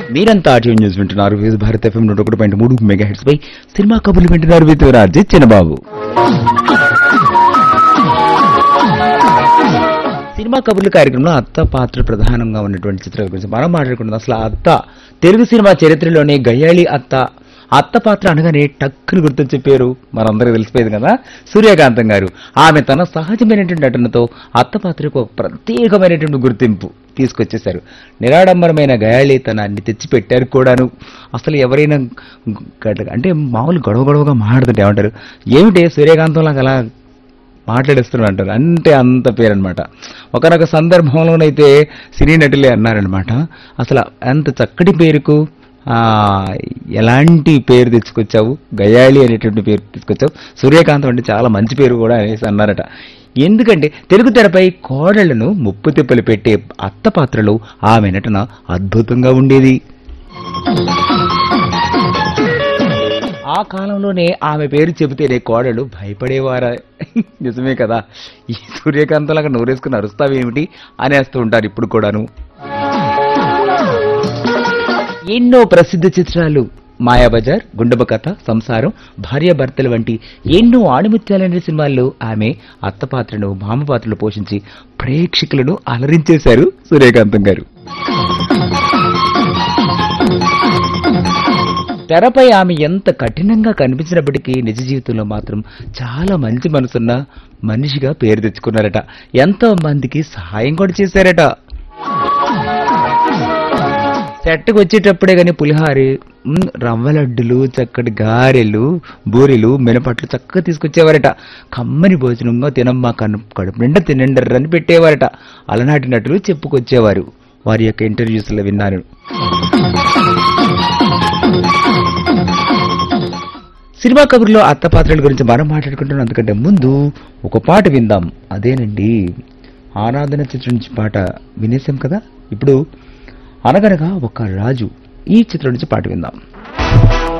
మీరంతా tune news వింటున్నారు వివిధ భారత్ ఎఫ్ఎం నూట ఒకటి పాయింట్ మూడు మెగా హెడ్స్ పై సినిమా కబుర్లు వింటున్నారు విత్ రాజీ చిన్నబాబు సినిమా కబుర్లు కార్యక్రమంలో అత్త పాత్ర ప్రధానంగా ఉన్నటువంటి చిత్రాల గురించి మనం మాట్లాడుకుంటున్నాం అసలు ఆ అత్త తెలుగు సినిమా చరిత్రలోనే గయ్యాళి అత్త అత్త పాత్ర అనగానే టక్కుని గుర్తొచ్చే పేరు మనందరికీ తెలిసిపోయింది కదా సూర్యకాంతం గారు ఆమె తన సహజమైనటువంటి నటనతో అత్త పాత్రకు ఒక ప్రత్యేకమైనటువంటి గుర్తింపు తీసుకొచ్చేశారు నిరాడంబరమైన గయాళితనాన్ని తెచ్చిపెట్టారు కూడాను అసలు ఎవరైనా గట్ల- అంటే మామూలు గొడవ గొడవగా మాట్లాడుతుంటే ఏమంటారు ఏమిటి సూర్యకాంతం లాగా అలా మాట్లాడేస్తున్నారు అంటారు అంటే అంత పేరు అనమాట ఒకనొక సందర్భంలోనైతే సినీ నటులే అన్నారనమాట అసలు అంత చక్కటి పేరుకు ఆ, ఎలాంటి పేరు తెచ్చుకొచ్చావు గయాళి అనేటువంటి పేరు తీసుకొచ్చావు సూర్యకాంతం అంటే చాలా మంచి పేరు కూడా అనేసి అన్నారట ఎందుకంటే తెలుగు తెరపై కోడళ్లను ముప్పు తిప్పలు పెట్టే అత్త పాత్రలో ఆమె నటన అద్భుతంగా ఉండేది ఆ కాలంలోనే ఆమె పేరు చెబితేనే కోడలు భయపడేవారా నిజమే కదా ఈ సూర్యకాంతలాగా నోరేసుకుని అరుస్తావేమిటి అనేస్తూ ఉంటారు ఇప్పుడు కూడాను ఎన్నో ప్రసిద్ధ చిత్రాలు మాయాబజార్ గుండమ్మ కథ సంసారం భార్యాభర్తలు వంటి ఎన్నో ఆణిముత్యాలనే సినిమాల్లో ఆమె అత్త పాత్రను మామ పాత్రలు పోషించి ప్రేక్షకులను అలరించేశారు సూర్యకాంతం గారు తెరపై ఆమె ఎంత కఠినంగా కనిపించినప్పటికీ నిజ జీవితంలో మాత్రం చాలా మంచి మనసున్న మనిషిగా పేరు తెచ్చుకున్నారట ఎంతో మందికి సహాయం కూడా చేశారట సెట్కి వచ్చేటప్పుడే కానీ పులిహారి మ్, రవ్వ లడ్డులు చక్కటి గారెలు బూరెలు మినపట్లు చక్కగా తీసుకొచ్చేవారట కమ్మని భోజనంగా తినమ్మా కను కడుపు నిండా తినండర్రని పెట్టేవారట అలనాటి నటులు చెప్పుకొచ్చేవారు వారి యొక్క ఇంటర్వ్యూస్లో విన్నాను సినిమా కబుర్లో అత్త పాత్రల గురించి మనం మాట్లాడుకుంటున్నాం అందుకంటే ముందు ఒక పాట విందాం అదేనండి ఆరాధన చిత్రం నుంచి పాట వినేసాం కదా ఇప్పుడు అనగనగా ఒక రాజు ఈ చిత్రం నుంచి పాట విందాం